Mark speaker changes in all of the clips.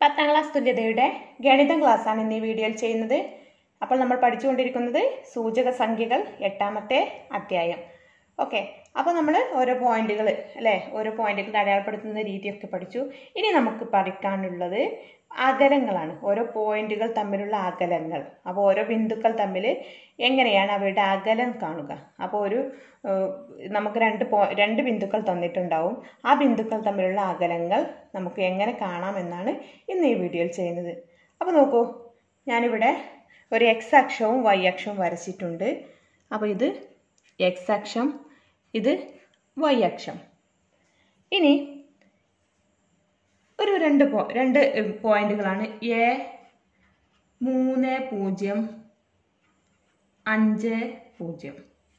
Speaker 1: പത്താം ക്ലാസ് തുല്യതയുടെ ഗണിതം ക്ലാസ്സാണ് ഇന്ന് ഈ വീഡിയോയിൽ ചെയ്യുന്നത് അപ്പോൾ നമ്മൾ പഠിച്ചുകൊണ്ടിരിക്കുന്നത് സൂചക സംഖ്യകൾ എട്ടാമത്തെ അധ്യായം ഓക്കെ അപ്പോൾ നമ്മൾ ഓരോ പോയിന്റുകൾ അല്ലേ ഓരോ പോയിന്റുകൾ അടയാളപ്പെടുത്തുന്ന രീതിയൊക്കെ പഠിച്ചു ഇനി നമുക്ക് പഠിക്കാനുള്ളത് അകലങ്ങളാണ് ഓരോ പോയിന്റുകൾ തമ്മിലുള്ള അകലങ്ങൾ അപ്പോൾ ഓരോ ബിന്ദുക്കൾ തമ്മിൽ എങ്ങനെയാണ് അവയുടെ അകലം കാണുക അപ്പോൾ ഒരു ഏഹ്, നമുക്ക് രണ്ട് പോ രണ്ട് ബിന്ദുക്കൾ തന്നിട്ടുണ്ടാവും ആ ബിന്ദുക്കൾ തമ്മിലുള്ള അകലങ്ങൾ നമുക്ക് എങ്ങനെ കാണാമെന്നാണ് ഇന്ന് ഈ വീഡിയോയിൽ ചെയ്യുന്നത് അപ്പോൾ നോക്കൂ ഞാനിവിടെ ഒരു എക്സ് അക്ഷവും വൈ അക്ഷവും വരച്ചിട്ടുണ്ട് അപ്പോൾ ഇത് എക്സ് അക്ഷം ഇത് വൈ അക്ഷം ഇനി ഒരു രണ്ട് പോ രണ്ട് പോയിന്റുകളാണ് എ മൂന്ന് പൂജ്യം അഞ്ച് പൂജ്യം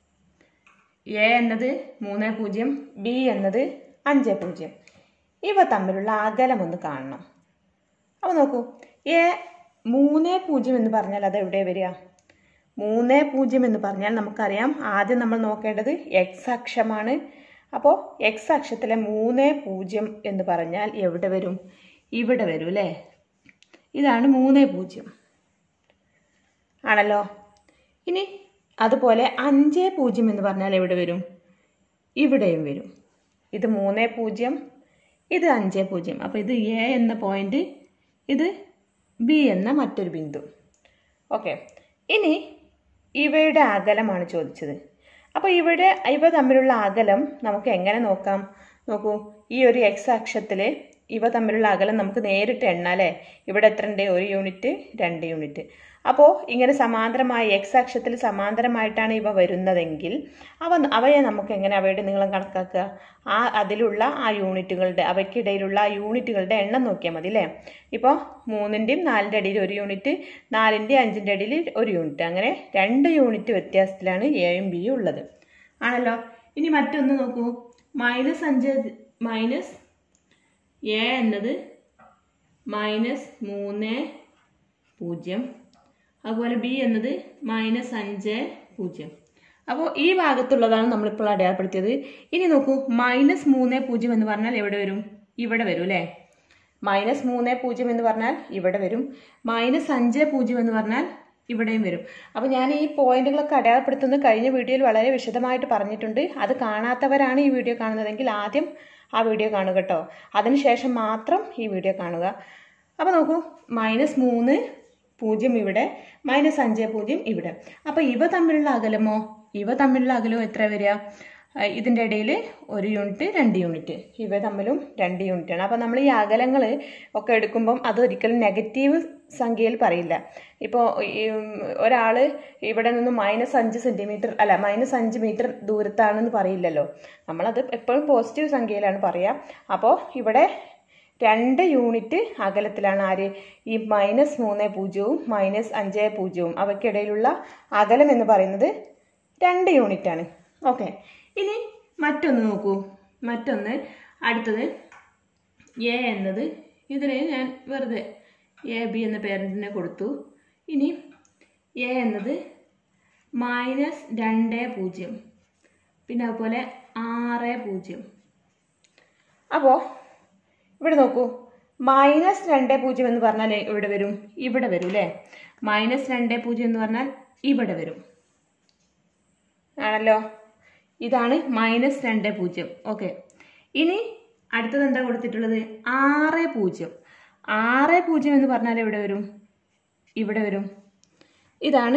Speaker 1: എ എന്നത് മൂന്ന് പൂജ്യം ബി എന്നത് അഞ്ച് പൂജ്യം ഇവ തമ്മിലുള്ള അകലം ഒന്ന് കാണണം അപ്പോൾ നോക്കൂ എ മൂന്ന് പൂജ്യം എന്ന് പറഞ്ഞാൽ അത് എവിടെ വരിക മൂന്ന് പൂജ്യം എന്ന് പറഞ്ഞാൽ നമുക്കറിയാം ആദ്യം നമ്മൾ നോക്കേണ്ടത് എക്സ് അക്ഷമാണ് അപ്പോൾ എക്സ് അക്ഷത്തിലെ മൂന്ന് പൂജ്യം എന്ന് പറഞ്ഞാൽ എവിടെ വരും ഇവിടെ വരും അല്ലേ ഇതാണ് മൂന്ന് പൂജ്യം ആണല്ലോ ഇനി അതുപോലെ അഞ്ച് പൂജ്യം എന്ന് പറഞ്ഞാൽ എവിടെ വരും ഇവിടെയും വരും ഇത് മൂന്ന് പൂജ്യം ഇത് അഞ്ച് പൂജ്യം അപ്പോൾ ഇത് എ എന്ന പോയിന്റ് ഇത് ബി എന്ന മറ്റൊരു ബിന്ദു ഓക്കെ ഇനി ഇവയുടെ അകലമാണ് ചോദിച്ചത് അപ്പോൾ ഇവിടെ ഇവ തമ്മിലുള്ള അകലം നമുക്ക് എങ്ങനെ നോക്കാം നോക്കൂ ഈ ഒരു എക്സ് അക്ഷത്തിൽ ഇവ തമ്മിലുള്ള അകലം നമുക്ക് നേരിട്ട് എണ്ണാം അല്ലേ ഇവിടെ എത്ര ഉണ്ട് ഒരു യൂണിറ്റ് രണ്ട് യൂണിറ്റ് അപ്പോൾ ഇങ്ങനെ സമാന്തരമായി എക്സ് അക്ഷത്തിൽ സമാന്തരമായിട്ടാണ് ഇവ വരുന്നതെങ്കിൽ അവ അവയെ നമുക്ക് എങ്ങനെ അവയുടെ നീളം കണക്കാക്കുക ആ അതിലുള്ള ആ യൂണിറ്റുകളുടെ അവയ്ക്കിടയിലുള്ള ആ യൂണിറ്റുകളുടെ എണ്ണം നോക്കിയാൽ മതി അല്ലേ ഇപ്പോൾ മൂന്നിൻ്റെയും നാലിൻ്റെ ഇടയിൽ ഒരു യൂണിറ്റ് നാലിൻ്റെയും അഞ്ചിൻ്റെ ഇടയിൽ ഒരു യൂണിറ്റ് അങ്ങനെ രണ്ട് യൂണിറ്റ് വ്യത്യാസത്തിലാണ് എയും ബിയും ഉള്ളത് ആണല്ലോ ഇനി മറ്റൊന്ന് നോക്കൂ മൈനസ് അഞ്ച് മൈനസ് എ എന്നത് മൈനസ് മൂന്ന് പൂജ്യം അതുപോലെ ബി എന്നത് മൈനസ് അഞ്ച് പൂജ്യം അപ്പോൾ ഈ ഭാഗത്തുള്ളതാണ് നമ്മളിപ്പോൾ അടയാളപ്പെടുത്തിയത് ഇനി നോക്കൂ മൈനസ് മൂന്ന് പൂജ്യം എന്ന് പറഞ്ഞാൽ എവിടെ വരും ഇവിടെ വരും അല്ലേ മൈനസ് മൂന്ന് പൂജ്യം എന്ന് പറഞ്ഞാൽ ഇവിടെ വരും മൈനസ് അഞ്ച് പൂജ്യം എന്ന് പറഞ്ഞാൽ ഇവിടെയും വരും അപ്പോൾ ഞാൻ ഈ പോയിന്റുകളൊക്കെ അടയാളപ്പെടുത്തുന്നത് കഴിഞ്ഞ വീഡിയോയിൽ വളരെ വിശദമായിട്ട് പറഞ്ഞിട്ടുണ്ട് അത് കാണാത്തവരാണ് ഈ വീഡിയോ കാണുന്നതെങ്കിൽ ആദ്യം ആ വീഡിയോ കാണുക കേട്ടോ അതിനുശേഷം മാത്രം ഈ വീഡിയോ കാണുക അപ്പോൾ നോക്കൂ മൈനസ് മൂന്ന് പൂജ്യം ഇവിടെ മൈനസ് അഞ്ച് പൂജ്യം ഇവിടെ അപ്പോൾ ഇവ തമ്മിലുള്ള അകലമോ ഇവ തമ്മിലുള്ള അകലം എത്ര വരിക ആ, ഇതിൻ്റെ ഇടയിൽ ഒരു യൂണിറ്റ് രണ്ട് യൂണിറ്റ് ഇവ തമ്മിലും രണ്ട് യൂണിറ്റാണ് അപ്പോൾ നമ്മൾ ഈ അകലങ്ങൾ ഒക്കെ എടുക്കുമ്പം അത് ഒരിക്കലും നെഗറ്റീവ് സംഖ്യയിൽ പറയില്ല ഇപ്പോൾ ഒരാൾ ഇവിടെ നിന്ന് മൈനസ് അഞ്ച് സെൻറ്റിമീറ്റർ അല്ല മൈനസ് അഞ്ച് മീറ്റർ ദൂരത്താണെന്ന് പറയില്ലല്ലോ നമ്മളത് എപ്പോഴും പോസിറ്റീവ് സംഖ്യയിലാണ് പറയുക അപ്പോൾ ഇവിടെ രണ്ട് യൂണിറ്റ് അകലത്തിലാണ് ആര് ഈ മൈനസ് മൂന്ന് പൂജ്യവും മൈനസ് അഞ്ച് പൂജ്യവും അവയ്ക്കിടയിലുള്ള അകലം എന്ന് പറയുന്നത് രണ്ട് യൂണിറ്റാണ് ഓക്കെ ഇനി മറ്റൊന്ന് നോക്കൂ മറ്റൊന്ന് അടുത്തത് എ എന്നത് ഇതിന് ഞാൻ വെറുതെ എ ബി എന്ന പേരൻറ്റിനെ കൊടുത്തു ഇനി എ എന്നത് മൈനസ് രണ്ട് പൂജ്യം പിന്നെ അതുപോലെ ആറ് പൂജ്യം അപ്പോൾ ഇവിടെ നോക്കൂ മൈനസ് രണ്ട് പൂജ്യം എന്ന് പറഞ്ഞാൽ ഇവിടെ വരും ഇവിടെ വരും അല്ലേ മൈനസ് രണ്ട് പൂജ്യം എന്ന് പറഞ്ഞാൽ ഇവിടെ വരും ആണല്ലോ ഇതാണ് മൈനസ് രണ്ട് പൂജ്യം ഓക്കെ ഇനി അടുത്തത് എന്താ കൊടുത്തിട്ടുള്ളത് ആറ് പൂജ്യം ആറ് പൂജ്യം എന്ന് പറഞ്ഞാൽ എവിടെ വരും ഇവിടെ വരും ഇതാണ്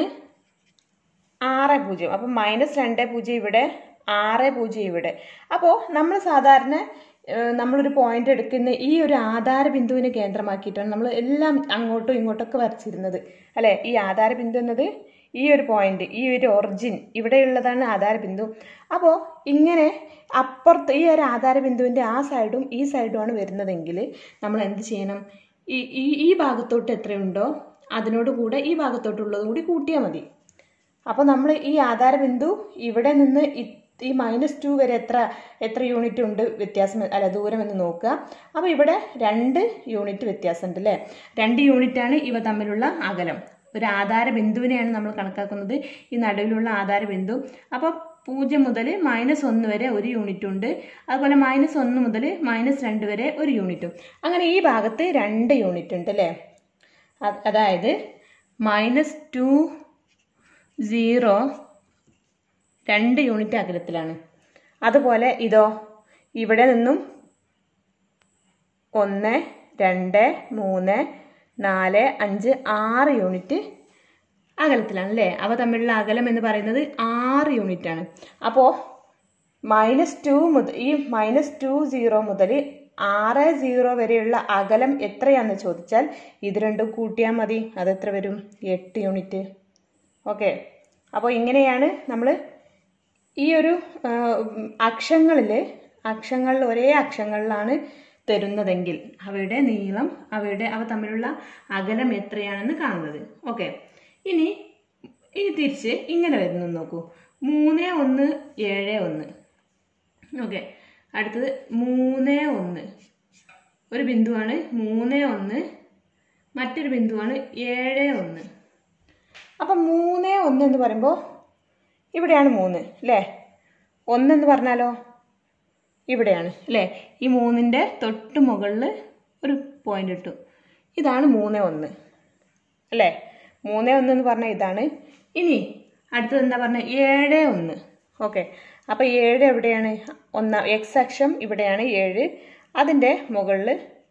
Speaker 1: ആറ് പൂജ്യം അപ്പം മൈനസ് രണ്ട് പൂജ്യം ഇവിടെ ആറ് പൂജ്യം ഇവിടെ അപ്പോൾ നമ്മൾ സാധാരണ ഏഹ്, നമ്മളൊരു പോയിന്റ് എടുക്കുന്ന ഈ ഒരു ആധാര ബിന്ദുവിനെ കേന്ദ്രമാക്കിയിട്ടാണ് നമ്മൾ എല്ലാം അങ്ങോട്ടും ഇങ്ങോട്ടൊക്കെ വരച്ചിരുന്നത് അല്ലേ ഈ ആധാര ബിന്ദു എന്നത് ഈ ഒരു പോയിന്റ് ഈ ഒരു ഒറിജിൻ ഇവിടെയുള്ളതാണ് ആധാര ബിന്ദു അപ്പോൾ ഇങ്ങനെ അപ്പുറത്ത് ഈ ഒരു ആധാര ബിന്ദുവിൻ്റെ ആ സൈഡും ഈ സൈഡുമാണ് വരുന്നതെങ്കിൽ നമ്മൾ എന്ത് ചെയ്യണം ഈ ഈ ഈ ഭാഗത്തോട്ട് എത്രയുണ്ടോ അതിനോട് കൂടെ ഈ ഭാഗത്തോട്ടുള്ളതും കൂടി കൂട്ടിയാൽ മതി അപ്പോൾ നമ്മൾ ഈ ആധാര ബിന്ദു ഇവിടെ നിന്ന് ഇ- ഈ മൈനസ് ടു വരെ എത്ര എത്ര യൂണിറ്റ് ഉണ്ട് വ്യത്യാസം അല്ല ദൂരം എന്ന് നോക്കുക അപ്പോൾ ഇവിടെ രണ്ട് യൂണിറ്റ് വ്യത്യാസമുണ്ട് അല്ലേ രണ്ട് യൂണിറ്റാണ് ഇവ തമ്മിലുള്ള അകലം ഒരു ആധാര ബിന്ദുവിനെയാണ് നമ്മൾ കണക്കാക്കുന്നത് ഈ നടുവിലുള്ള ആധാര ബിന്ദു അപ്പോൾ പൂജ്യം മുതൽ മൈനസ് ഒന്ന് വരെ ഒരു യൂണിറ്റ് ഉണ്ട് അതുപോലെ മൈനസ് ഒന്ന് മുതൽ മൈനസ് രണ്ട് വരെ ഒരു യൂണിറ്റും അങ്ങനെ ഈ ഭാഗത്ത് രണ്ട് യൂണിറ്റ് ഉണ്ട് അല്ലേ അത് അതായത് മൈനസ് ടു സീറോ രണ്ട് യൂണിറ്റ് അകലത്തിലാണ് അതുപോലെ ഇതോ ഇവിടെ നിന്നും ഒന്ന് രണ്ട് മൂന്ന് നാല് അഞ്ച് ആറ് യൂണിറ്റ് അകലത്തിലാണ് അല്ലേ അവ തമ്മിലുള്ള അകലം എന്ന് പറയുന്നത് ആറ് യൂണിറ്റ് ആണ് അപ്പോൾ മൈനസ് ടു മുതൽ ഈ മൈനസ് ടു സീറോ മുതൽ ആറ് സീറോ വരെയുള്ള അകലം എത്രയാണെന്ന് ചോദിച്ചാൽ ഇത് രണ്ടും കൂട്ടിയാൽ മതി അത് എത്ര വരും എട്ട് യൂണിറ്റ് ഓക്കെ അപ്പോൾ ഇങ്ങനെയാണ് നമ്മൾ ഈ ഒരു അക്ഷങ്ങളിൽ അക്ഷങ്ങളിൽ ഒരേ അക്ഷങ്ങളിലാണ് തരുന്നതെങ്കിൽ അവയുടെ നീളം അവയുടെ അവ തമ്മിലുള്ള അകലം എത്രയാണെന്ന് കാണുന്നത് ഓക്കെ ഇനി ഇനി തിരിച്ച് ഇങ്ങനെ വരുന്നു നോക്കൂ മൂന്ന് ഒന്ന് ഏഴ് ഒന്ന് ഓക്കെ അടുത്തത് മൂന്ന് ഒന്ന് ഒരു ബിന്ദുവാണ് മൂന്ന് ഒന്ന് മറ്റൊരു ബിന്ദുവാണ് ഏഴ് ഒന്ന് അപ്പം മൂന്ന് ഒന്ന് എന്ന് പറയുമ്പോൾ ഇവിടെയാണ് മൂന്ന് അല്ലേ ഒന്നെന്ന് പറഞ്ഞാലോ ഇവിടെയാണ് അല്ലേ ഈ മൂന്നിൻ്റെ തൊട്ട് മുകളിൽ ഒരു പോയിന്റ് ഇട്ടു ഇതാണ് മൂന്ന് ഒന്ന് അല്ലേ മൂന്ന് ഒന്ന് എന്ന് പറഞ്ഞാൽ ഇതാണ് ഇനി അടുത്തത് എന്താ പറഞ്ഞത് ഏഴ് ഒന്ന് ഓക്കെ അപ്പോൾ ഏഴ് എവിടെയാണ് ഒന്നാം എക്സ് അക്ഷം ഇവിടെയാണ് ഏഴ് അതിൻ്റെ മുകളിൽ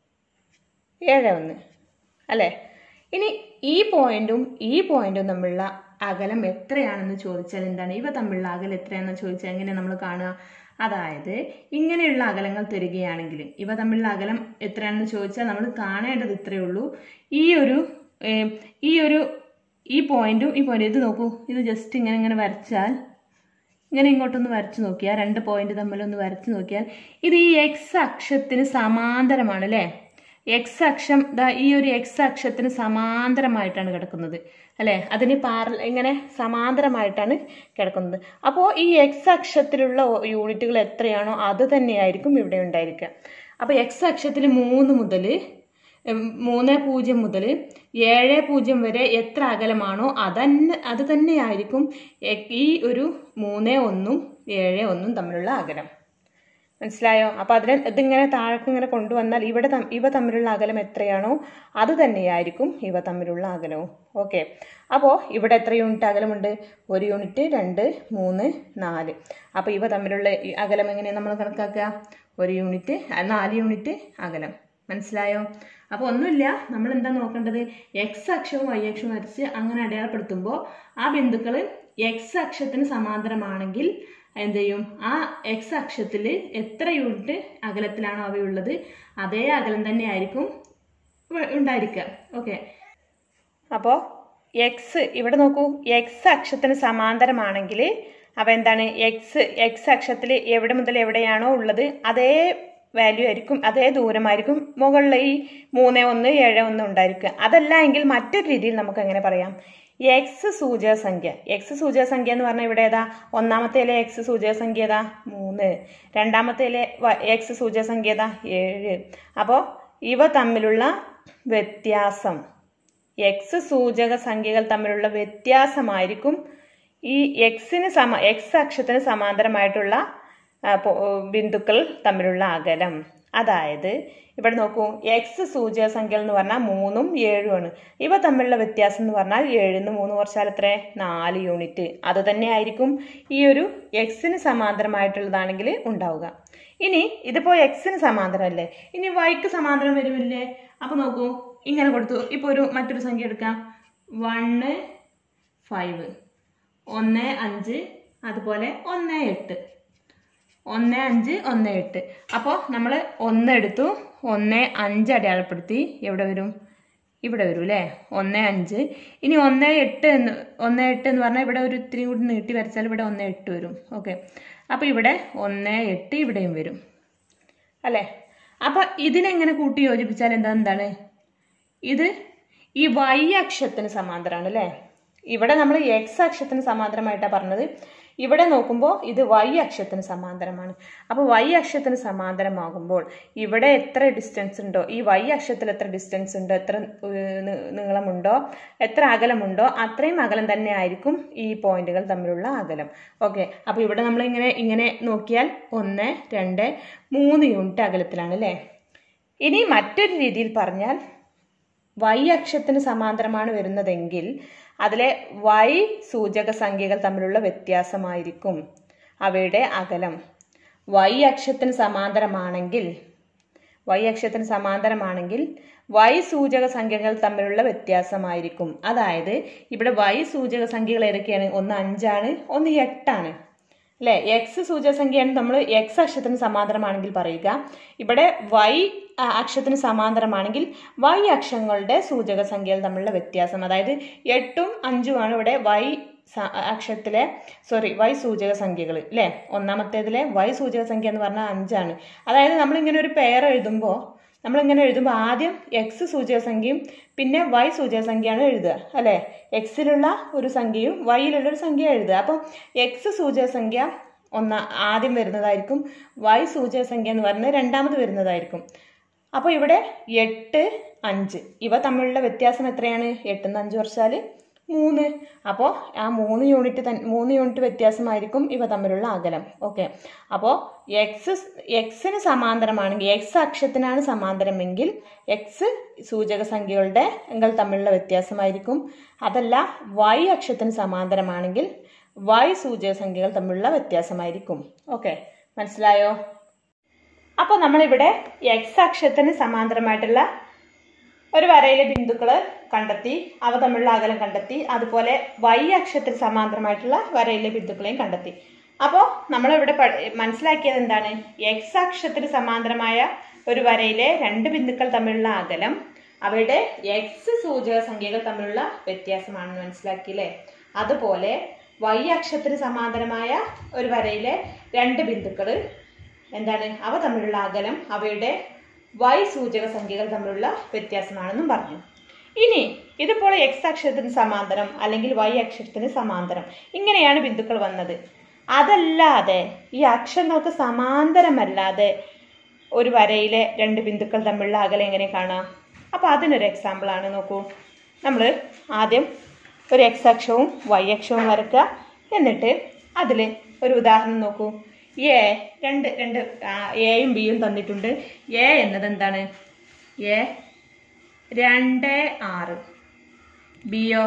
Speaker 1: ഏഴ് ഒന്ന് അല്ലേ ഇനി ഈ പോയിന്റും ഈ പോയിന്റും തമ്മിലുള്ള അകലം എത്രയാണെന്ന് ചോദിച്ചാൽ എന്താണ് ഇവ തമ്മിലുള്ള അകലം എത്രയാണെന്ന് ചോദിച്ചാൽ എങ്ങനെ നമ്മൾ കാണുക അതായത് ഇങ്ങനെയുള്ള അകലങ്ങൾ തരികയാണെങ്കിൽ ഇവ തമ്മിലുള്ള അകലം എത്രയാണെന്ന് ചോദിച്ചാൽ നമ്മൾ കാണേണ്ടത് ഇത്രയേ ഉള്ളൂ ഈ ഒരു ഏം, ഈ ഒരു ഈ പോയിന്റും ഈ പോയിന്റും ഇത് നോക്കൂ ഇത് ജസ്റ്റ് ഇങ്ങനെ ഇങ്ങനെ വരച്ചാൽ ഇങ്ങനെ ഇങ്ങോട്ടൊന്ന് വരച്ചു നോക്കിയാൽ രണ്ട് പോയിന്റ് തമ്മിലൊന്ന് വരച്ചു നോക്കിയാൽ ഇത് ഈ എക്സ് അക്ഷത്തിന് സമാന്തരമാണ് അല്ലേ എക്സ് അക്ഷം ദാ ഈ ഒരു എക്സ് അക്ഷത്തിന് സമാന്തരമായിട്ടാണ് കിടക്കുന്നത് അല്ലേ അതിന് പാര ഇങ്ങനെ സമാന്തരമായിട്ടാണ് കിടക്കുന്നത് അപ്പോൾ ഈ എക്സ് അക്ഷത്തിലുള്ള യൂണിറ്റുകൾ എത്രയാണോ അത് തന്നെയായിരിക്കും ഇവിടെ ഉണ്ടായിരിക്കുക അപ്പോൾ എക്സ് അക്ഷത്തിൽ മൂന്ന് മുതൽ ഉം, മൂന്ന് പൂജ്യം മുതൽ ഏഴ് പൂജ്യം വരെ എത്ര അകലമാണോ അതന്നെ അത് തന്നെയായിരിക്കും എ- ഈ ഒരു മൂന്ന് ഒന്നും ഏഴ് ഒന്നും തമ്മിലുള്ള അകലം മനസ്സിലായോ അപ്പോൾ അതിനെ ഇതിങ്ങനെ താഴേക്ക് ഇങ്ങനെ കൊണ്ടുവന്നാൽ ഇവിടെ തം- ഇവ തമ്മിലുള്ള അകലം എത്രയാണോ അത് തന്നെയായിരിക്കും ഇവ തമ്മിലുള്ള അകലവും ഓക്കെ അപ്പോൾ ഇവിടെ എത്ര യൂണിറ്റ് അകലമുണ്ട് ഒരു യൂണിറ്റ് രണ്ട് മൂന്ന് നാല് അപ്പോൾ ഇവ തമ്മിലുള്ള ഈ അകലം എങ്ങനെയാണ് നമ്മൾ കണക്കാക്കുക ഒരു യൂണിറ്റ് ആ, നാല് യൂണിറ്റ് അകലം മനസ്സിലായോ അപ്പോൾ ഒന്നുമില്ല നമ്മൾ എന്താ നോക്കേണ്ടത് എക്സ് അക്ഷവും വൈ അക്ഷവും വരച്ച് അങ്ങനെ അടയാളപ്പെടുത്തുമ്പോൾ ആ ബിന്ദുക്കൾ എക്സ് അക്ഷത്തിന് സമാന്തരമാണെങ്കിൽ എന്ത് ചെയ്യും ആ എക്സ് അക്ഷത്തിൽ എത്ര യൂണിറ്റ് അകലത്തിലാണോ അവയുള്ളത് അതേ അകലം തന്നെ ആയിരിക്കും ഇവ- ഉണ്ടായിരിക്കുക ഓക്കെ അപ്പോൾ എക്സ് ഇവിടെ നോക്കൂ എക്സ് അക്ഷത്തിന് സമാന്തരമാണെങ്കിൽ അപ്പോൾ എന്താണ് എക്സ് എക്സ് അക്ഷത്തിൽ എവിടെ മുതൽ എവിടെയാണോ ഉള്ളത് അതേ വാല്യൂ ആയിരിക്കും അതേ ദൂരമായിരിക്കും മുകളിൽ ഈ മൂന്ന് ഒന്ന് ഏഴ് ഒന്ന് ഉണ്ടായിരിക്കുക അതല്ല എങ്കിൽ മറ്റൊരു രീതിയിൽ നമുക്ക് എങ്ങനെ പറയാം എക്സ് സൂചക സംഖ്യ എക്സ് സൂചക സംഖ്യ എന്ന് പറഞ്ഞാൽ ഇവിടെ ഏതാ ഒന്നാമത്തേലെ എക്സ് സൂചക സംഖ്യ ഏതാ മൂന്ന് രണ്ടാമത്തേലെ എക്സ് സൂചക സംഖ്യ ഏതാ ഏഴ് അപ്പോൾ ഇവ തമ്മിലുള്ള വ്യത്യാസം എക്സ് സൂചക സംഖ്യകൾ തമ്മിലുള്ള വ്യത്യാസമായിരിക്കും ഈ എക്സിന് സമ എക്സ് അക്ഷത്തിന് സമാന്തരമായിട്ടുള്ള ആ, പോ- ബിന്ദുക്കൾ തമ്മിലുള്ള അകലം അതായത് ഇവിടെ നോക്കൂ എക്സ് സൂചക സംഖ്യകൾ എന്ന് പറഞ്ഞാൽ മൂന്നും ഏഴുമാണ് ഇവ തമ്മിലുള്ള വ്യത്യാസം എന്ന് പറഞ്ഞാൽ ഏഴിന്ന് മൂന്ന് കുറച്ചാൽ എത്ര നാല് യൂണിറ്റ് അത് തന്നെ ആയിരിക്കും ഈ ഒരു എക്സിന് സമാന്തരമായിട്ടുള്ളതാണെങ്കിൽ ഉണ്ടാവുക ഇനി ഇതിപ്പോ എക്സിന് സമാന്തരമല്ലേ ഇനി വൈക്ക് സമാന്തരം വരുമില്ലേ അപ്പൊ നോക്കൂ ഇങ്ങനെ കൊടുത്തു ഇപ്പൊ ഒരു മറ്റൊരു സംഖ്യ എടുക്കാം വണ്ണ് ഫൈവ് ഒന്ന് അഞ്ച് അതുപോലെ ഒന്ന് എട്ട് ഒന്ന് അഞ്ച് ഒന്ന് എട്ട് അപ്പോൾ നമ്മൾ ഒന്ന് എടുത്തു ഒന്ന് അഞ്ച് അടയാളപ്പെടുത്തി എവിടെ വരും ഇവിടെ വരും അല്ലേ ഒന്ന് അഞ്ച് ഇനി ഒന്ന് എട്ട് എന്ന് ഒന്ന് എട്ട് എന്ന് പറഞ്ഞാൽ ഇവിടെ ഒരു ഇത്തിരി കൂടി നീട്ടി വരച്ചാൽ ഇവിടെ ഒന്ന് എട്ട് വരും ഓക്കെ അപ്പോൾ ഇവിടെ ഒന്ന് എട്ട് ഇവിടെയും വരും അല്ലേ അപ്പോൾ ഇതിനെങ്ങനെ കൂട്ടി യോജിപ്പിച്ചാൽ എന്താ എന്താണ് ഇത് ഈ വൈ അക്ഷത്തിന് സമാന്തരമാണ് അല്ലേ ഇവിടെ നമ്മൾ എക്സ് അക്ഷത്തിന് സമാന്തരമായിട്ടാണ് പറഞ്ഞത് ഇവിടെ നോക്കുമ്പോൾ ഇത് വൈ അക്ഷത്തിന് സമാന്തരമാണ് അപ്പോൾ വൈ അക്ഷത്തിന് സമാന്തരമാകുമ്പോൾ ഇവിടെ എത്ര ഡിസ്റ്റൻസ് ഉണ്ടോ ഈ വൈ അക്ഷത്തിൽ എത്ര ഡിസ്റ്റൻസ് ഉണ്ടോ എത്ര ഏഹ്, നി- നീളമുണ്ടോ എത്ര അകലമുണ്ടോ അത്രയും അകലം തന്നെ ആയിരിക്കും ഈ പോയിന്റുകൾ തമ്മിലുള്ള അകലം ഓക്കെ അപ്പോൾ ഇവിടെ നമ്മൾ ഇങ്ങനെ ഇങ്ങനെ നോക്കിയാൽ ഒന്ന് രണ്ട് മൂന്ന് യൂണിറ്റ് അകലത്തിലാണ് അല്ലേ ഇനി മറ്റൊരു രീതിയിൽ പറഞ്ഞാൽ വൈ അക്ഷത്തിന് സമാന്തരമാണ് വരുന്നതെങ്കിൽ അതിലെ വൈ സൂചക സംഖ്യകൾ തമ്മിലുള്ള വ്യത്യാസമായിരിക്കും അവയുടെ അകലം വൈ അക്ഷത്തിന് സമാന്തരമാണെങ്കിൽ വൈ അക്ഷത്തിന് സമാന്തരമാണെങ്കിൽ വൈ സൂചക സംഖ്യകൾ തമ്മിലുള്ള വ്യത്യാസമായിരിക്കും അതായത് ഇവിടെ വൈ സൂചക സംഖ്യകൾ ഏതൊക്കെയാണ് ഒന്ന് അഞ്ചാണ് ഒന്ന് എട്ടാണ് അല്ലെ എക്സ് സൂചകസംഖ്യയാണ് നമ്മൾ എക്സ് അക്ഷത്തിന് സമാന്തരമാണെങ്കിൽ പറയുക ഇവിടെ വൈ അക്ഷത്തിന് സമാന്തരമാണെങ്കിൽ വൈ അക്ഷങ്ങളുടെ സൂചക സംഖ്യകൾ തമ്മിലുള്ള വ്യത്യാസം അതായത് എട്ടും അഞ്ചുമാണ് ഇവിടെ വൈ സ- അക്ഷത്തിലെ സോറി വൈ സൂചക സംഖ്യകൾ അല്ലേ ഒന്നാമത്തേതിലെ വൈ സൂചക സംഖ്യ എന്ന് പറഞ്ഞാൽ അഞ്ചാണ് അതായത് നമ്മളിങ്ങനെ ഒരു പെയർ എഴുതുമ്പോൾ നമ്മളിങ്ങനെ എഴുതുമ്പോൾ ആദ്യം എക്സ് സൂചക സംഖ്യയും പിന്നെ വൈ സൂചക സംഖ്യയാണ് എഴുതുക അല്ലേ എക്സിലുള്ള ഒരു സംഖ്യയും വൈയിലുള്ള ഒരു സംഖ്യ എഴുതുക അപ്പം എക്സ് സൂചക സംഖ്യ ഒന്നാ ആദ്യം വരുന്നതായിരിക്കും വൈ സൂചക സംഖ്യ എന്ന് പറയുന്നത് രണ്ടാമത് വരുന്നതായിരിക്കും അപ്പോൾ ഇവിടെ എട്ട് അഞ്ച് ഇവ തമ്മിലുള്ള വ്യത്യാസം എത്രയാണ് എട്ടെന്ന് അഞ്ച് വർഷാൽ മൂന്ന് അപ്പോൾ ആ മൂന്ന് യൂണിറ്റ് തൻ മൂന്ന് യൂണിറ്റ് വ്യത്യാസമായിരിക്കും ഇവ തമ്മിലുള്ള അകലം ഓക്കെ അപ്പോൾ എക്സ് എക്സിന് സമാന്തരമാണെങ്കിൽ എക്സ് അക്ഷത്തിനാണ് സമാന്തരമെങ്കിൽ എക്സ് സൂചക സംഖ്യകളുടെ എങ്കിൽ തമ്മിലുള്ള വ്യത്യാസമായിരിക്കും അതല്ല വൈ അക്ഷത്തിന് സമാന്തരമാണെങ്കിൽ വൈ സൂചക സംഖ്യകൾ തമ്മിലുള്ള വ്യത്യാസമായിരിക്കും ഓക്കെ മനസ്സിലായോ അപ്പോൾ നമ്മളിവിടെ എക്സ് അക്ഷത്തിന് സമാന്തരമായിട്ടുള്ള ഒരു വരയിലെ ബിന്ദുക്കൾ കണ്ടെത്തി അവ തമ്മിലുള്ള അകലം കണ്ടെത്തി അതുപോലെ വൈ അക്ഷത്തിന് സമാന്തരമായിട്ടുള്ള വരയിലെ ബിന്ദുക്കളെയും കണ്ടെത്തി അപ്പോൾ നമ്മളിവിടെ പ- മനസ്സിലാക്കിയത് എന്താണ് എക്സ് അക്ഷത്തിന് സമാന്തരമായ ഒരു വരയിലെ രണ്ട് ബിന്ദുക്കൾ തമ്മിലുള്ള അകലം അവയുടെ എക്സ് സൂചക സംഖ്യകൾ തമ്മിലുള്ള വ്യത്യാസമാണെന്ന് മനസ്സിലാക്കിയില്ലേ അതുപോലെ വൈ അക്ഷത്തിന് സമാന്തരമായ ഒരു വരയിലെ രണ്ട് ബിന്ദുക്കൾ എന്താണ് അവ തമ്മിലുള്ള അകലം അവയുടെ വൈ സൂചക സംഖ്യകൾ തമ്മിലുള്ള വ്യത്യാസമാണെന്നും പറഞ്ഞു ഇനി ഇതിപ്പോൾ എക്സ് അക്ഷരത്തിന് സമാന്തരം അല്ലെങ്കിൽ വൈ അക്ഷരത്തിന് സമാന്തരം ഇങ്ങനെയാണ് ബിന്ദുക്കൾ വന്നത് അതല്ലാതെ ഈ അക്ഷരങ്ങൾക്ക് സമാന്തരമല്ലാതെ ഒരു വരയിലെ രണ്ട് ബിന്ദുക്കൾ തമ്മിലുള്ള അകലം എങ്ങനെ കാണാം അപ്പോൾ അതിനൊരു എക്സാമ്പിൾ ആണ് നോക്കൂ നമ്മൾ ആദ്യം ഒരു എക്സ് അക്ഷവും വൈ അക്ഷവും വരയ്ക്കുക എന്നിട്ട് അതിൽ ഒരു ഉദാഹരണം നോക്കൂ എ രണ്ട് രണ്ട് എയും ബിയും തന്നിട്ടുണ്ട് എ എന്നത് എന്താണ് എ രണ്ട് ആറ് ബിയോ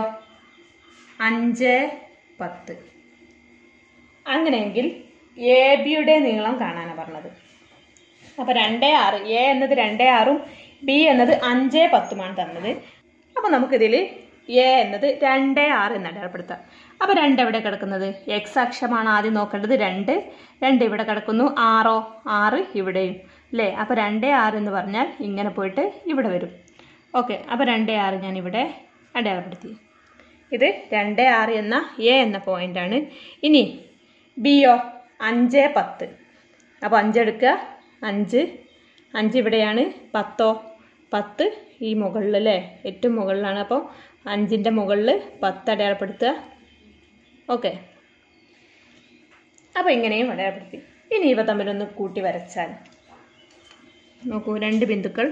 Speaker 1: അഞ്ച് പത്ത് അങ്ങനെയെങ്കിൽ എ ബിയുടെ നീളം കാണാനാണ് പറഞ്ഞത് അപ്പോൾ രണ്ടേ ആറ് എ എന്നത് രണ്ടേ ആറും ബി എന്നത് അഞ്ചേ പത്തുമാണ് തന്നത് അപ്പോൾ നമുക്കിതിൽ എ എന്നത് രണ്ടേ ആറ് എന്ന് അടയാളപ്പെടുത്താം അപ്പോൾ രണ്ട് എവിടെ കിടക്കുന്നത് എക്സ് അക്ഷമാണ് ആദ്യം നോക്കേണ്ടത് രണ്ട് രണ്ട് ഇവിടെ കിടക്കുന്നു ആറോ ആറ് ഇവിടെയും അല്ലേ അപ്പോൾ രണ്ടേ ആറ് എന്ന് പറഞ്ഞാൽ ഇങ്ങനെ പോയിട്ട് ഇവിടെ വരും ഓക്കെ അപ്പോൾ രണ്ടേ ആറ് ഞാൻ ഇവിടെ അടയാളപ്പെടുത്തി ഇത് രണ്ട് ആറ് എന്ന എ എന്ന പോയിന്റാണ് ഇനി ബിയോ അഞ്ച് പത്ത് അപ്പോൾ അഞ്ചെടുക്കുക അഞ്ച് അഞ്ച് ഇവിടെയാണ് പത്തോ പത്ത് ഈ മുകളിൽ അല്ലേ ഏറ്റവും മുകളിലാണ് അപ്പോൾ അഞ്ചിൻ്റെ മുകളിൽ പത്ത് അടയാളപ്പെടുത്തുക ഓക്കെ അപ്പോൾ ഇങ്ങനെയും അടയാളപ്പെടുത്തി ഇനി ഇവ തമ്മിലൊന്ന് കൂട്ടി വരച്ചാൽ നോക്കൂ രണ്ട് ബിന്ദുക്കൾ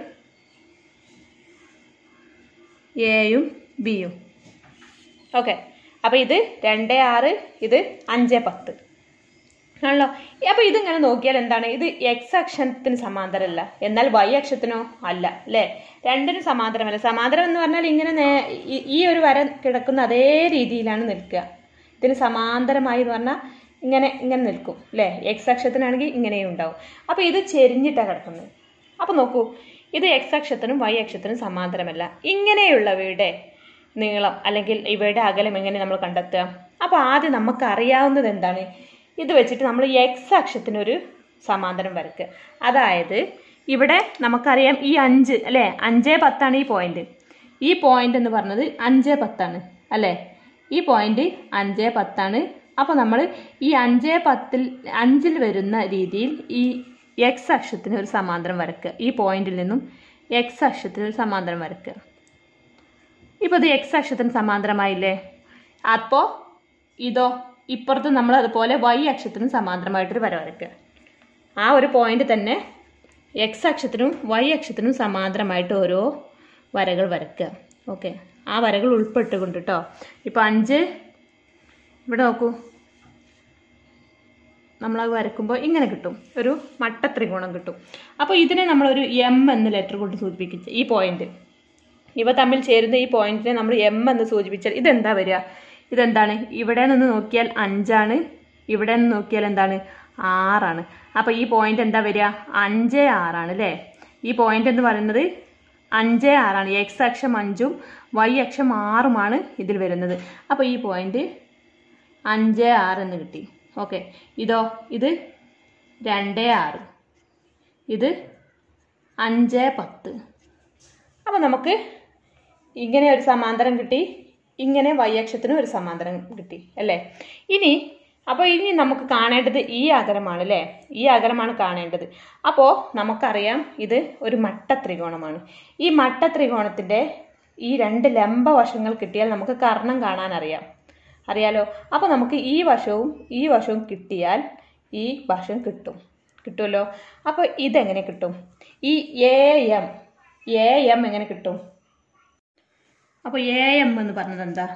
Speaker 1: എയും ബിയും ഓക്കെ അപ്പോൾ ഇത് രണ്ട് ആറ് ഇത് അഞ്ച് പത്ത് ആണല്ലോ അപ്പോൾ ഇതിങ്ങനെ നോക്കിയാൽ എന്താണ് ഇത് എക്സ് അക്ഷത്തിന് സമാന്തരമല്ല എന്നാൽ വൈ അക്ഷത്തിനോ അല്ല അല്ലേ രണ്ടിനും സമാന്തരമല്ല സമാന്തരം എന്ന് പറഞ്ഞാൽ ഇങ്ങനെ നേ- ഈ- ഈ ഒരു വര കിടക്കുന്ന അതേ രീതിയിലാണ് നിൽക്കുക ഇതിന് സമാന്തരമായി എന്ന് പറഞ്ഞാൽ ഇങ്ങനെ ഇങ്ങനെ നിൽക്കും അല്ലേ എക്സ് അക്ഷത്തിനാണെങ്കിൽ ഇങ്ങനെയും ഉണ്ടാവും അപ്പോൾ ഇത് ചെരിഞ്ഞിട്ടാണ് കിടക്കുന്നത് അപ്പോൾ നോക്കൂ ഇത് എക്സ് അക്ഷത്തിനും വൈ അക്ഷത്തിനും സമാന്തരമല്ല ഇങ്ങനെയുള്ളവയുടെ നീളം അല്ലെങ്കിൽ ഇവയുടെ അകലം എങ്ങനെ നമ്മൾ കണ്ടെത്തുക അപ്പോൾ ആദ്യം നമുക്ക് അറിയാവുന്നത് എന്താണ് ഇത് വെച്ചിട്ട് നമ്മൾ എക്സ് അക്ഷത്തിനൊരു സമാന്തരം വരയ്ക്കുക അതായത് ഇവിടെ നമുക്കറിയാം ഈ അഞ്ച് അല്ലേ അഞ്ച് പത്താണ് ഈ പോയിന്റ് ഈ പോയിന്റ് എന്ന് പറഞ്ഞത് അഞ്ച് പത്താണ് അല്ലേ ഈ പോയിന്റ് അഞ്ച് പത്താണ് അപ്പോൾ നമ്മൾ ഈ അഞ്ച് പത്തിൽ അഞ്ചിൽ വരുന്ന രീതിയിൽ ഈ എക്സ് അക്ഷത്തിന് ഒരു സമാന്തരം വരയ്ക്കുക ഈ പോയിന്റിൽ നിന്നും എക്സ് അക്ഷത്തിന് ഒരു സമാന്തരം വരയ്ക്കുക ഇപ്പോൾ ഇത് എക്സ് അക്ഷത്തിന് സമാന്തരമായില്ലേ അപ്പോൾ ഇതോ ഇപ്പുറത്ത് നമ്മൾ അതുപോലെ വൈ അക്ഷത്തിനും സമാന്തരമായിട്ടൊരു വര വരയ്ക്കുക ആ ഒരു പോയിന്റ് തന്നെ എക്സ് അക്ഷത്തിനും വൈ അക്ഷത്തിനും സമാന്തരമായിട്ട് ഓരോ വരകൾ വരയ്ക്കുക ഓക്കെ ആ വരകൾ ഉൾപ്പെട്ടുകൊണ്ട് കേട്ടോ ഇപ്പോൾ അഞ്ച് ഇവിടെ നോക്കൂ നമ്മളത് വരയ്ക്കുമ്പോൾ ഇങ്ങനെ കിട്ടും ഒരു മട്ട ത്രികോണം കിട്ടും അപ്പോൾ ഇതിനെ നമ്മളൊരു എം എന്ന ലെറ്റർ കൊണ്ട് സൂചിപ്പിക്കുക ഈ പോയിന്റ് ഇവ തമ്മിൽ ചേരുന്ന ഈ പോയിന്റിനെ നമ്മൾ എം എന്ന് സൂചിപ്പിച്ചാൽ ഇതെന്താ വരിക ഇതെന്താണ് ഇവിടെ നിന്ന് നോക്കിയാൽ അഞ്ചാണ് ഇവിടെ നിന്ന് നോക്കിയാൽ എന്താണ് ആറാണ് അപ്പോൾ ഈ പോയിന്റ് എന്താ വരിക അഞ്ച് ആറാണ് അല്ലേ ഈ പോയിന്റ് എന്ന് പറയുന്നത് അഞ്ച് ആറാണ് എക്സ് അക്ഷം അഞ്ചും വൈ അക്ഷം ആറുമാണ് ഇതിൽ വരുന്നത് അപ്പോൾ ഈ പോയിന്റ് അഞ്ച് ആറ് എന്ന് കിട്ടി ഓക്കെ ഇതോ ഇത് രണ്ട് ആറ് ഇത് അഞ്ച് പത്ത് അപ്പോൾ നമുക്ക് ഇങ്ങനെ ഒരു സമാന്തരം കിട്ടി ഇങ്ങനെ വൈ അക്ഷത്തിനും ഒരു സമാന്തരം കിട്ടി അല്ലേ ഇനി അപ്പോൾ ഇനി നമുക്ക് കാണേണ്ടത് ഈ അകലമാണ് അല്ലേ ഈ അകലമാണ് കാണേണ്ടത് അപ്പോൾ നമുക്കറിയാം ഇത് ഒരു മട്ട ത്രികോണമാണ് ഈ മട്ട ത്രികോണത്തിൻ്റെ ഈ രണ്ട് ലംബ വശങ്ങൾ കിട്ടിയാൽ നമുക്ക് കർണം കാണാൻ അറിയാം അറിയാലോ അപ്പോൾ നമുക്ക് ഈ വശവും ഈ വശവും കിട്ടിയാൽ ഈ വശം കിട്ടും കിട്ടുമല്ലോ അപ്പോൾ ഇതെങ്ങനെ കിട്ടും ഈ എ എം എ എം എങ്ങനെ കിട്ടും അപ്പോൾ എ എം എന്ന് പറഞ്ഞത് എന്താ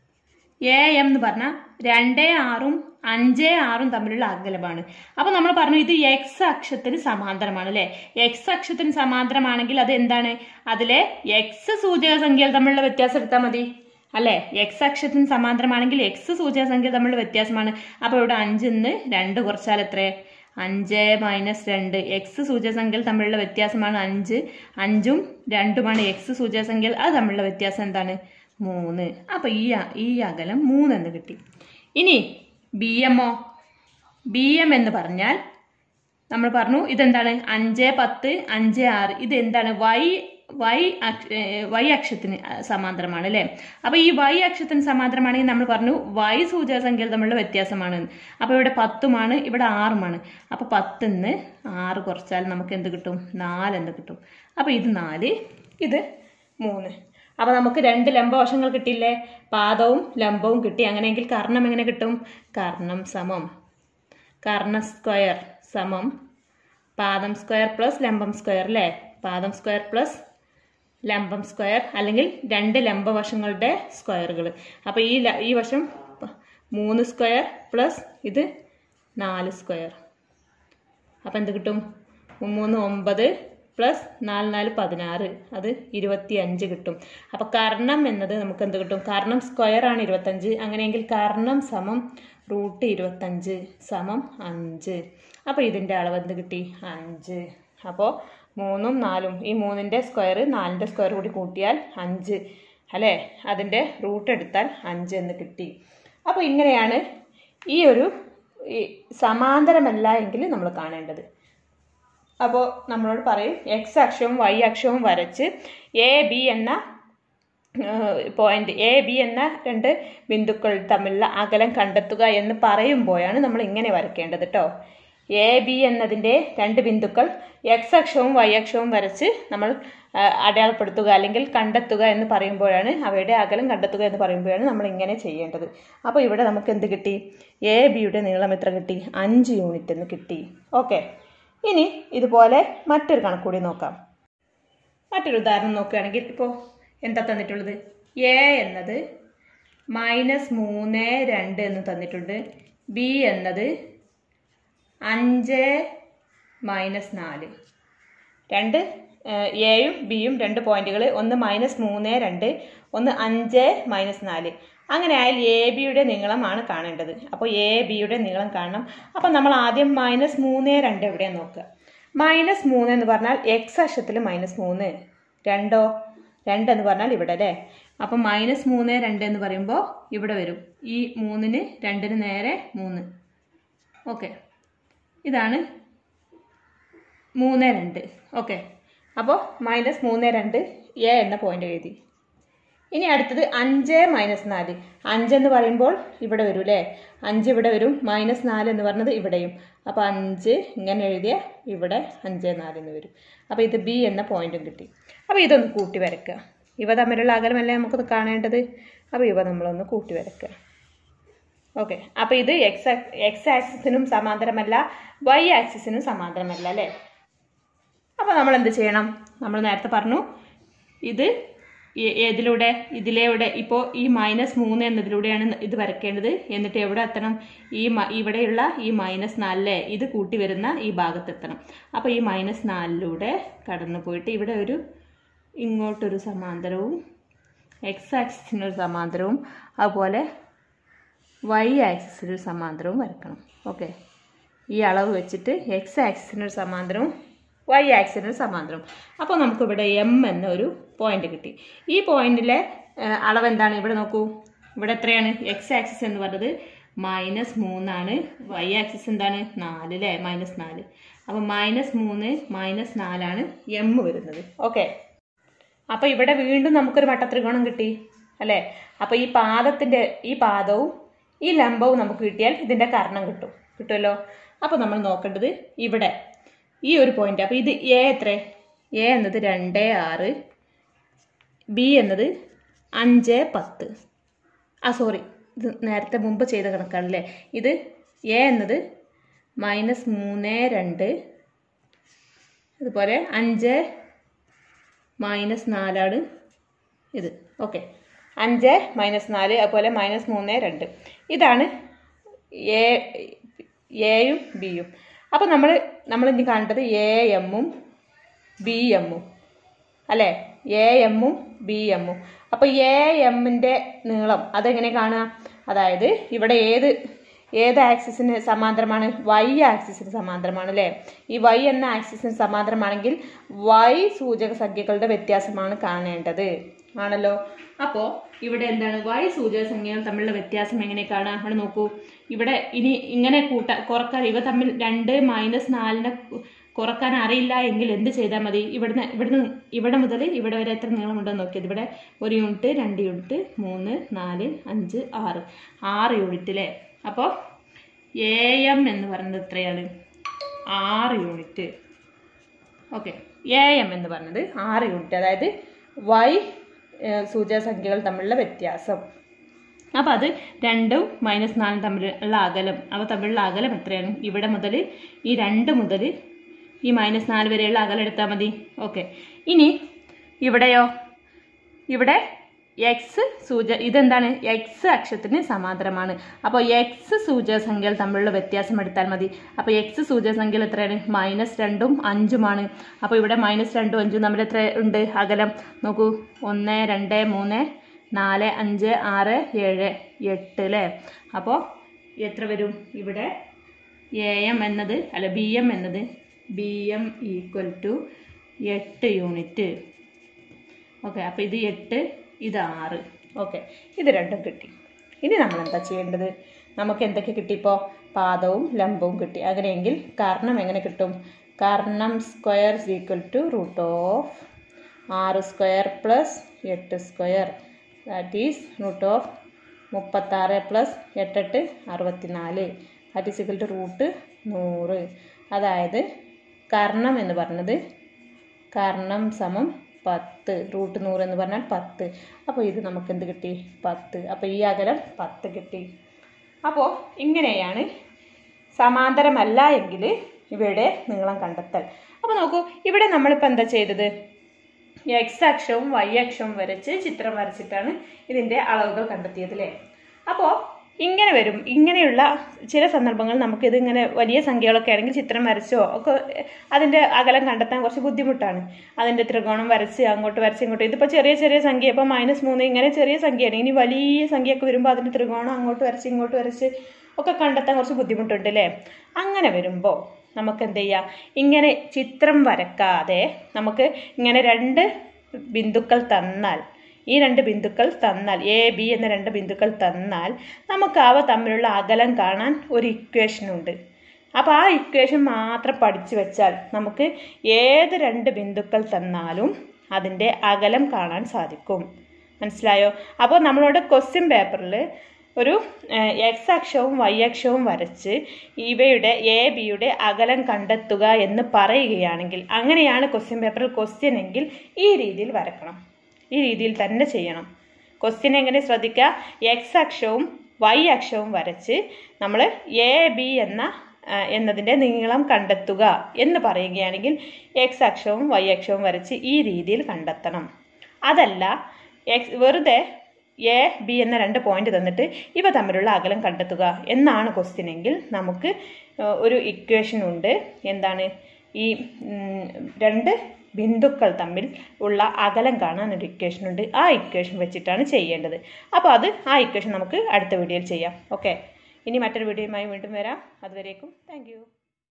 Speaker 1: എ എം എന്ന് പറഞ്ഞാൽ രണ്ട് ആറും അഞ്ച് ആറും തമ്മിലുള്ള അകലമാണ് അപ്പോൾ നമ്മൾ പറഞ്ഞു ഇത് എക്സ് അക്ഷത്തിന് സമാന്തരമാണ് അല്ലേ എക്സ് അക്ഷത്തിന് സമാന്തരമാണെങ്കിൽ അത് എന്താണ് അതിലെ എക്സ് സൂചക സംഖ്യകൾ തമ്മിലുള്ള വ്യത്യാസം എടുത്താൽ മതി അല്ലേ എക്സ് അക്ഷത്തിന് സമാന്തരമാണെങ്കിൽ എക്സ് സൂചക സംഖ്യ തമ്മിലുള്ള വ്യത്യാസമാണ് അപ്പോൾ ഇവിടെ അഞ്ചിൽ നിന്ന് രണ്ട് കുറച്ചാൽ എത്രേ അഞ്ച് മൈനസ് രണ്ട് എക്സ് സൂചകസംഖ്യകൾ തമ്മിലുള്ള വ്യത്യാസമാണ് അഞ്ച് അഞ്ചും രണ്ടുമാണ് എക്സ് സൂചകസംഖ്യകൾ അത് തമ്മിലുള്ള വ്യത്യാസം എന്താണ് മൂന്ന് അപ്പോൾ ഈ അ- ഈ അകലം മൂന്നെന്ന് കിട്ടി ഇനി ബി എമ്മോ ബി എം എന്ന് പറഞ്ഞാൽ നമ്മൾ പറഞ്ഞു ഇതെന്താണ് അഞ്ച് പത്ത് അഞ്ച് ആറ് ഇത് എന്താണ് വൈ വൈ അക്ഷ- ഏ, വൈ അക്ഷത്തിന് സമാന്തരമാണ് അല്ലേ അപ്പോൾ ഈ വൈ അക്ഷത്തിന് സമാന്തരമാണെങ്കിൽ നമ്മൾ പറഞ്ഞു വൈ സൂചക സംഖ്യകൾ തമ്മിലുള്ള വ്യത്യാസമാണ് അപ്പോൾ ഇവിടെ പത്തുമാണ് ഇവിടെ ആറുമാണ് അപ്പോൾ പത്തിന്ന് ആറ് കുറച്ചാൽ നമുക്ക് എന്ത് കിട്ടും നാലെന്ന് കിട്ടും അപ്പോൾ ഇത് നാല് ഇത് മൂന്ന് അപ്പോൾ നമുക്ക് രണ്ട് ലംബവശങ്ങൾ കിട്ടിയില്ലേ പാദവും ലംബവും കിട്ടി അങ്ങനെയെങ്കിൽ കർണം എങ്ങനെ കിട്ടും കർണം സമം കർണ സ്ക്വയർ സമം പാദം സ്ക്വയർ പ്ലസ് ലംബം സ്ക്വയർ അല്ലേ പാദം സ്ക്വയർ പ്ലസ് ലംബം സ്ക്വയർ അല്ലെങ്കിൽ രണ്ട് ലംബവശങ്ങളുടെ സ്ക്വയറുകൾ അപ്പോൾ ഈ ല- ഈ വശം പ- മൂന്ന് സ്ക്വയർ പ്ലസ് ഇത് നാല് സ്ക്വയർ അപ്പം എന്ത് കിട്ടും മൂന്ന് ഒമ്പത് പ്ലസ് നാല് നാല് പതിനാറ് അത് ഇരുപത്തി അഞ്ച് കിട്ടും അപ്പോൾ കർണം എന്നത് നമുക്ക് എന്ത് കിട്ടും കർണം സ്ക്വയർ ആണ് ഇരുപത്തഞ്ച് അങ്ങനെയെങ്കിൽ കർണം സമം റൂട്ട് ഇരുപത്തഞ്ച് സമം അഞ്ച് അപ്പോൾ ഇതിൻ്റെ അളവ് എന്ത് കിട്ടി അഞ്ച് അപ്പോൾ മൂന്നും നാലും ഈ മൂന്നിൻ്റെ സ്ക്വയർ നാലിൻ്റെ സ്ക്വയർ കൂടി കൂട്ടിയാൽ അഞ്ച് അല്ലേ അതിൻ്റെ റൂട്ട് എടുത്താൽ അഞ്ച് എന്ന് കിട്ടി അപ്പോൾ ഇങ്ങനെയാണ് ഈ ഒരു ഈ സമാന്തരമല്ല എങ്കിൽ നമ്മൾ കാണേണ്ടത് അപ്പോൾ നമ്മളോട് പറയും എക്സ് അക്ഷവും വൈ അക്ഷവും വരച്ച് എ ബി എന്ന പോയിന്റ് എ ബി എന്ന രണ്ട് ബിന്ദുക്കൾ തമ്മിലുള്ള അകലം കണ്ടെത്തുക എന്ന് പറയുമ്പോഴാണ് നമ്മൾ ഇങ്ങനെ വരയ്ക്കേണ്ടത് കേട്ടോ എ ബി എന്നതിൻ്റെ രണ്ട് ബിന്ദുക്കൾ എക്സ് അക്ഷവും വൈ അക്ഷവും വരച്ച് നമ്മൾ ആ, അടയാളപ്പെടുത്തുക അല്ലെങ്കിൽ കണ്ടെത്തുക എന്ന് പറയുമ്പോഴാണ് അവയുടെ അകലം കണ്ടെത്തുക എന്ന് പറയുമ്പോഴാണ് നമ്മൾ ഇങ്ങനെ ചെയ്യേണ്ടത് അപ്പോൾ ഇവിടെ നമുക്ക് എന്ത് കിട്ടി എ ബിയുടെ നീളം എത്ര കിട്ടി അഞ്ച് യൂണിറ്റ് എന്ന് കിട്ടി ഓക്കെ ഇനി ഇതുപോലെ മറ്റൊരു കണക്കൂടി നോക്കാം മറ്റൊരു ഉദാഹരണം നോക്കുകയാണെങ്കിൽ ഇപ്പോൾ എന്താ തന്നിട്ടുള്ളത് എ എന്നത് മൈനസ് മൂന്ന് രണ്ട് എന്ന് തന്നിട്ടുണ്ട് ബി എന്നത് അഞ്ച് മൈനസ് നാല് രണ്ട് എയും ബിയും രണ്ട് പോയിന്റുകൾ ഒന്ന് മൈനസ് മൂന്ന് രണ്ട് ഒന്ന് അഞ്ച് മൈനസ് നാല് അങ്ങനെ ആയാൽ എ ബിയുടെ നീളമാണ് കാണേണ്ടത് അപ്പോൾ എ ബിയുടെ നീളം കാണണം അപ്പോൾ നമ്മൾ ആദ്യം മൈനസ് മൂന്ന് രണ്ട് എവിടെയാണ് നോക്കുക മൈനസ് മൂന്ന് എന്ന് പറഞ്ഞാൽ എക്സ് അക്ഷത്തിൽ മൈനസ് മൂന്ന് രണ്ടോ രണ്ട് എന്ന് പറഞ്ഞാൽ ഇവിടെ അല്ലേ അപ്പം മൈനസ് മൂന്ന് രണ്ട് എന്ന് പറയുമ്പോൾ ഇവിടെ വരും ഈ മൂന്നിന് രണ്ടിന് നേരെ മൂന്ന് ഓക്കെ ഇതാണ് മൂന്ന് രണ്ട് ഓക്കെ അപ്പോൾ മൈനസ് മൂന്ന് രണ്ട് എ എന്ന പോയിന്റ് എഴുതി ഇനി അടുത്തത് അഞ്ച് മൈനസ് നാല് അഞ്ച് എന്ന് പറയുമ്പോൾ ഇവിടെ വരും അല്ലേ അഞ്ച് ഇവിടെ വരും മൈനസ് നാല് എന്ന് പറഞ്ഞത് ഇവിടെയും അപ്പോൾ അഞ്ച് ഇങ്ങനെ എഴുതിയ ഇവിടെ അഞ്ച് നാല് എന്ന് വരും അപ്പോൾ ഇത് ബി എന്ന പോയിന്റും കിട്ടി അപ്പോൾ ഇതൊന്ന് കൂട്ടി വരയ്ക്കുക ഇവ തമ്മിലുള്ള അകലമല്ലേ നമുക്കത് കാണേണ്ടത് അപ്പോൾ ഇവ നമ്മളൊന്ന് കൂട്ടി വരയ്ക്കുക ഓക്കെ അപ്പോൾ ഇത് എക്സ് എക്സ് ആക്സിസിനും സമാന്തരമല്ല വൈ ആക്സിസിനും സമാന്തരമല്ല അല്ലേ അപ്പോൾ നമ്മൾ എന്ത് ചെയ്യണം നമ്മൾ നേരത്തെ പറഞ്ഞു ഇത് ഏ- ഏതിലൂടെ ഇതിലൂടെ ഇപ്പോൾ ഈ മൈനസ് മൂന്ന് എന്നതിലൂടെയാണ് ഇത് വരയ്ക്കേണ്ടത് എന്നിട്ട് എവിടെ എത്തണം ഈ മ- ഇവിടെയുള്ള ഈ മൈനസ് നാലിലെ ഇത് കൂട്ടി വരുന്ന ഈ ഭാഗത്തെത്തണം അപ്പോൾ ഈ മൈനസ് നാലിലൂടെ കടന്നു പോയിട്ട് ഇവിടെ ഒരു ഇങ്ങോട്ടൊരു സമാന്തരവും എക്സ് ആക്സിസിനൊരു സമാന്തരവും അതുപോലെ വൈ ആക്സിസിനൊരു സമാന്തരവും വരക്കണം ഓക്കെ ഈ അളവ് വെച്ചിട്ട് എക്സ് ആക്സിസിനൊരു സമാന്തരവും വൈ ആക്സിസിനൊരു സമാന്തരവും അപ്പോൾ നമുക്കിവിടെ എം എന്ന ഒരു പോയിന്റ് കിട്ടി ഈ പോയിന്റിലെ അളവ് എന്താണ് ഇവിടെ നോക്കൂ ഇവിടെ എത്രയാണ് എക്സ് ആക്സിസ് എന്ന് പറഞ്ഞത് മൈനസ് മൂന്നാണ് വൈ ആക്സിസ് എന്താണ് നാല് അല്ലേ മൈനസ് നാല് അപ്പോൾ മൈനസ് മൂന്ന് മൈനസ് നാലാണ് എം വരുന്നത് ഓക്കെ അപ്പോൾ ഇവിടെ വീണ്ടും നമുക്കൊരു വട്ടത്രികോണം കിട്ടി അല്ലേ അപ്പോൾ ഈ പാദത്തിൻ്റെ ഈ പാദവും ഈ ലംബവും നമുക്ക് കിട്ടിയാൽ ഇതിൻ്റെ കർണം കിട്ടും കിട്ടുമല്ലോ അപ്പോൾ നമ്മൾ നോക്കേണ്ടത് ഇവിടെ ഈ ഒരു പോയിന്റ് അപ്പോൾ ഇത് എ എത്ര എ എന്നത് രണ്ട് ആറ് ബി എന്നത് അഞ്ച് പത്ത് ആ സോറി ഇത് നേരത്തെ മുമ്പ് ചെയ്ത കണക്കാണല്ലേ ഇത് എ എന്നത് മൈനസ് മൂന്ന് രണ്ട് അതുപോലെ അഞ്ച് മൈനസ് നാലാണ് ഇത് ഓക്കെ അഞ്ച് മൈനസ് നാല് അതുപോലെ മൈനസ് മൂന്ന് രണ്ട് ഇതാണ് എ എയും ബിയും അപ്പോൾ നമ്മൾ നമ്മൾ ഇനി കാണേണ്ടത് എ എമ്മും ബി എമ്മും അല്ലേ എ എമ്മും ബി എമ്മും അപ്പോൾ എ എമ്മിൻ്റെ നീളം അതെങ്ങനെ കാണുക അതായത് ഇവിടെ ഏത് ഏത് ആക്സിസിന് സമാന്തരമാണ് വൈ ആക്സിസിന് സമാന്തരമാണ് അല്ലേ ഈ വൈ എന്ന ആക്സിസിന് സമാന്തരമാണെങ്കിൽ വൈ സൂചക സംഖ്യകളുടെ വ്യത്യാസമാണ് കാണേണ്ടത് ആണല്ലോ അപ്പോൾ ഇവിടെ എന്താണ് വൈ സൂചക സംഖ്യകൾ തമ്മിലുള്ള വ്യത്യാസം എങ്ങനെ കാണാം അവിടെ നോക്കൂ ഇവിടെ ഇനി ഇങ്ങനെ കൂട്ട കുറക്കാൻ ഇവ തമ്മിൽ രണ്ട് മൈനസ് നാലിനെ കുറക്കാൻ അറിയില്ല എങ്കിൽ എന്ത് ചെയ്താൽ മതി ഇവിടുന്ന് ഇവിടുന്ന് ഇവിടെ മുതൽ ഇവിടെ വരെ എത്ര നീളമുണ്ടെന്ന് നോക്കിയത് ഇവിടെ ഒരു യൂണിറ്റ് രണ്ട് യൂണിറ്റ് മൂന്ന് നാല് അഞ്ച് ആറ് ആറ് യൂണിറ്റ് അല്ലേ അപ്പോൾ എ എം എന്ന് പറയുന്നത് എത്രയാണ് ആറ് യൂണിറ്റ് ഓക്കെ എ എം എന്ന് പറഞ്ഞത് ആറ് യൂണിറ്റ് അതായത് വൈ സൂചക സംഖ്യകൾ തമ്മിലുള്ള വ്യത്യാസം അപ്പോൾ അത് രണ്ടും മൈനസ് നാലും തമ്മിലുള്ള അകലം അവ തമ്മിലുള്ള അകലം എത്രയാണ് ഇവിടെ മുതൽ ഈ രണ്ട് മുതൽ ഈ മൈനസ് നാല് വരെയുള്ള അകലം എടുത്താൽ മതി ഓക്കെ ഇനി ഇവിടെയോ ഇവിടെ എക്സ് സൂച ഇതെന്താണ് എക്സ് അക്ഷത്തിന് സമാന്തരമാണ് അപ്പോൾ എക്സ് സൂചക സംഖ്യകൾ തമ്മിലുള്ള വ്യത്യാസം എടുത്താൽ മതി അപ്പോൾ എക്സ് സൂചക സംഖ്യകൾ എത്രയാണ് മൈനസ് രണ്ടും അഞ്ചുമാണ് അപ്പോൾ ഇവിടെ മൈനസ് രണ്ടും അഞ്ചും തമ്മിൽ എത്ര ഉണ്ട് അകലം നോക്കൂ ഒന്ന് രണ്ട് മൂന്ന് നാല് അഞ്ച് ആറ് ഏഴ് എട്ട് അല്ലേ അപ്പോൾ എത്ര വരും ഇവിടെ എ എം എന്നത് അല്ല ബി എം എന്നത് ബി എം ഈക്വൽ ടു എട്ട് യൂണിറ്റ് ഓക്കെ അപ്പോൾ ഇത് എട്ട് ഇത് ആറ് ഓക്കെ ഇത് രണ്ടും കിട്ടി ഇനി നമ്മൾ എന്താ ചെയ്യേണ്ടത് നമുക്ക് എന്തൊക്കെ കിട്ടിയപ്പോൾ പാദവും ലംബവും കിട്ടി അങ്ങനെയെങ്കിൽ കർണം എങ്ങനെ കിട്ടും കർണം square is equal to root of ആറ് സ്ക്വയർ പ്ലസ് എട്ട് square that is root of മുപ്പത്താറ് പ്ലസ് എട്ടെട്ട് അറുപത്തിനാല് that is equal to root നൂറ് അതായത് കർണം എന്ന് പറഞ്ഞത് കർണം സമം പത്ത് റൂട്ട് നൂറ് എന്ന് പറഞ്ഞാൽ പത്ത് അപ്പോൾ ഇത് നമുക്ക് എന്ത് കിട്ടി പത്ത് അപ്പോൾ ഈ അകലം പത്ത് കിട്ടി അപ്പോൾ ഇങ്ങനെയാണ് സമാന്തരമല്ല എങ്കിൽ ഇവയുടെ നീളം കണ്ടെത്തൽ അപ്പോൾ നോക്കൂ ഇവിടെ നമ്മളിപ്പോൾ എന്താ ചെയ്തത് എക്സ് അക്ഷവും വൈ അക്ഷവും വരച്ച് ചിത്രം വരച്ചിട്ടാണ് ഇതിൻ്റെ അളവുകൾ കണ്ടെത്തിയത് അല്ലേ അപ്പോൾ ഇങ്ങനെ വരും ഇങ്ങനെയുള്ള ചില സന്ദർഭങ്ങളിൽ നമുക്കിത് ഇങ്ങനെ വലിയ സംഖ്യകളൊക്കെ ആണെങ്കിൽ ചിത്രം വരച്ചോ ഒക്കെ അതിൻ്റെ അകലം കണ്ടെത്താൻ കുറച്ച് ബുദ്ധിമുട്ടാണ് അതിൻ്റെ ത്രികോണം വരച്ച് അങ്ങോട്ട് വരച്ച് ഇങ്ങോട്ട് ഇതിപ്പോൾ ചെറിയ ചെറിയ സംഖ്യ ഇപ്പോൾ മൈനസ് മൂന്ന് ഇങ്ങനെ ചെറിയ സംഖ്യയാണ് ഇനി വലിയ സംഖ്യയൊക്കെ വരുമ്പോൾ അതിൻ്റെ ത്രികോണം അങ്ങോട്ട് വരച്ച് ഇങ്ങോട്ട് വരച്ച് ഒക്കെ കണ്ടെത്താൻ കുറച്ച് ബുദ്ധിമുട്ടുണ്ട് അല്ലേ അങ്ങനെ വരുമ്പോൾ നമുക്ക് എന്ത് ചെയ്യാം ഇങ്ങനെ ചിത്രം വരക്കാതെ നമുക്ക് ഇങ്ങനെ രണ്ട് ബിന്ദുക്കൾ തന്നാൽ ഈ രണ്ട് ബിന്ദുക്കൾ തന്നാൽ എ ബി എന്ന രണ്ട് ബിന്ദുക്കൾ തന്നാൽ നമുക്ക് അവ തമ്മിലുള്ള അകലം കാണാൻ ഒരു ഇക്വേഷൻ ഉണ്ട് അപ്പോൾ ആ ഇക്വേഷൻ മാത്രം പഠിച്ചു വെച്ചാൽ നമുക്ക് ഏത് രണ്ട് ബിന്ദുക്കൾ തന്നാലും അതിൻ്റെ അകലം കാണാൻ സാധിക്കും മനസ്സിലായോ അപ്പോൾ നമ്മളോട് ക്വസ്റ്റ്യൻ പേപ്പറിൽ ഒരു എക്സ് അക്ഷവും വൈ അക്ഷവും വരച്ച് ഇവയുടെ എ ബിയുടെ അകലം കണ്ടെത്തുക എന്ന് പറയുകയാണെങ്കിൽ അങ്ങനെയാണ് ക്വസ്റ്റ്യൻ പേപ്പറിൽ ക്വസ്റ്റ്യൻ എങ്കിൽ ഈ രീതിയിൽ വരക്കണം ഈ രീതിയിൽ തന്നെ ചെയ്യണം ക്വസ്റ്റ്യൻ എങ്ങനെ ശ്രദ്ധിക്കുക എക്സ് അക്ഷവും വൈ അക്ഷവും വരച്ച് നമ്മൾ എ ബി എന്ന ആ, എന്നതിൻ്റെ നീളം കണ്ടെത്തുക എന്ന് പറയുകയാണെങ്കിൽ എക്സ് അക്ഷവും വൈ അക്ഷവും വരച്ച് ഈ രീതിയിൽ കണ്ടെത്തണം അതല്ല എക്സ് വെറുതെ എ ബി എന്ന രണ്ട് പോയിന്റ് തന്നിട്ട് ഇവ തമ്മിലുള്ള അകലം കണ്ടെത്തുക എന്നാണ് ക്വസ്റ്റ്യൻ എങ്കിൽ നമുക്ക് ഏഹ്, ഒരു ഇക്വേഷൻ ഉണ്ട് എന്താണ് ഈ ഉം, രണ്ട് ബിന്ദുക്കൾ തമ്മിൽ ഉള്ള അകലം കാണാൻ ഒരു ഇക്വേഷൻ ഉണ്ട് ആ ഇക്വേഷൻ വെച്ചിട്ടാണ് ചെയ്യേണ്ടത് അപ്പോൾ അത് ആ ഇക്വേഷൻ നമുക്ക് അടുത്ത വീഡിയോയിൽ ചെയ്യാം ഓക്കെ ഇനി മറ്റൊരു വീഡിയോയുമായി വീണ്ടും വരാം അതുവരേക്കും താങ്ക്